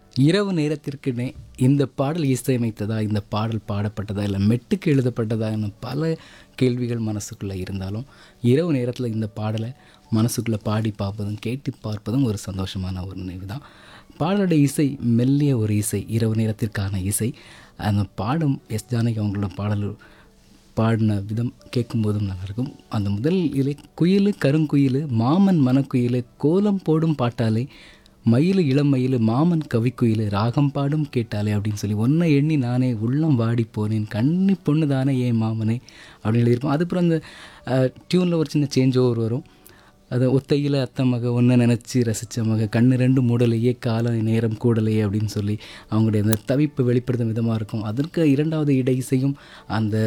இரவு நேரத்திற்கு நே இந்த பாடல் இசையமைத்ததா இந்த பாடல் பாடப்பட்டதா இல்லை மெட்டுக்கு எழுதப்பட்டதா என பல கேள்விகள் மனசுக்குள்ளே இருந்தாலும் இரவு நேரத்தில் இந்த பாடலை மனசுக்குள்ளே பாடி பார்ப்பதும் கேட்டு பார்ப்பதும் ஒரு சந்தோஷமான ஒரு நினைவு தான் பாடலுடைய இசை மெல்லிய ஒரு இசை இரவு நேரத்திற்கான இசை அந்த பாடும் எஸ் ஜானகி அவங்களோட பாடல் பாடின விதம் கேட்கும்போதும் நல்லாயிருக்கும் அந்த முதல் இலை குயில் கருங்குயில் மாமன் மனக்குயில் கோலம் போடும் பாட்டாலே மயில் இளம் மயில் மாமன் கவிக்குயில் ராகம் பாடும் கேட்டாலே அப்படின்னு சொல்லி ஒன்றை எண்ணி நானே உள்ளம் வாடி போனேன் கண்ணி பொண்ணு தானே ஏன் மாமனே அப்படின்னு எழுதியிருப்போம் அதுக்கப்புறம் அந்த டியூனில் ஒரு சின்ன சேஞ்ச் ஓவர் வரும் அது ஒத்தையில் அத்தை மக ஒன்றை நினச்சி ரசித்த மக கண்ணு ரெண்டு மூடலையே காலம் நேரம் கூடலையே அப்படின்னு சொல்லி அவங்களுடைய அந்த தவிப்பு வெளிப்படுத்தும் விதமாக இருக்கும் அதற்கு இரண்டாவது இடை இசையும் அந்த